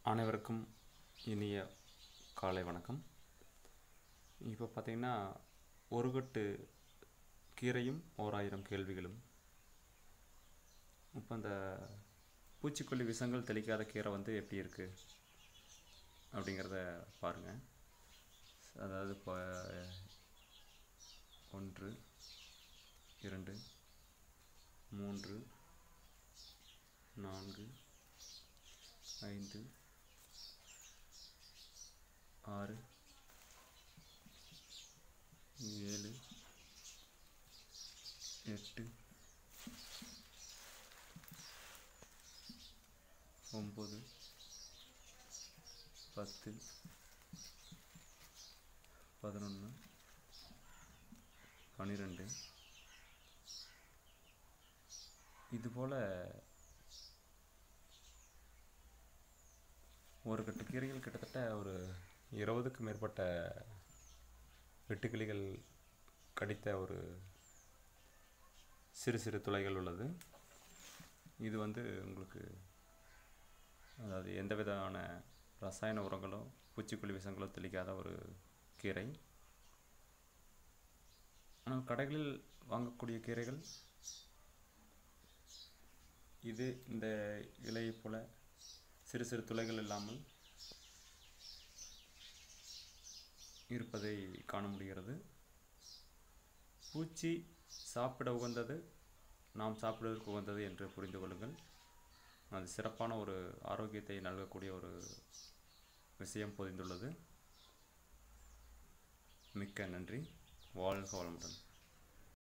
அனைவருக்கும் இனிய காலை வணக்கம் இப்போ பார்த்தீங்கன்னா ஒரு கட்டு கீரையும் ஓராயிரம் கேள்விகளும் இப்போ அந்த பூச்சிக்கொல்லி விஷங்கள் தெளிக்காத கீரை வந்து எப்படி இருக்குது அப்படிங்கிறத பாருங்கள் அதாவது இப்போ ஒன்று இரண்டு மூன்று நான்கு ஐந்து ஆறு ஏழு எட்டு ஒம்பது பத்து பதினொன்று பன்னிரெண்டு இதுபோல் ஒரு கட்டு கீரைகள் கிட்டத்தட்ட ஒரு இருபதுக்கு மேற்பட்ட வெட்டுக்கிளிகள் கடித்த ஒரு சிறு சிறு துளைகள் உள்ளது இது வந்து உங்களுக்கு அதாவது எந்த விதமான ரசாயன உரங்களோ பூச்சிக்கொல்லி விஷங்களோ தெளிக்காத ஒரு கீரை ஆனால் கடைகளில் வாங்கக்கூடிய கீரைகள் இது இந்த இலையை போல சிறு சிறு துளைகள் இல்லாமல் இருப்பதை காண முடிகிறது பூச்சி சாப்பிட உகந்தது நாம் சாப்பிடுவதற்கு உகந்தது என்று புரிந்து கொள்ளுங்கள் அது சிறப்பான ஒரு ஆரோக்கியத்தை நல்கக்கூடிய ஒரு விஷயம் பொதிந்துள்ளது மிக்க நன்றி வாழ்க வளமுடன்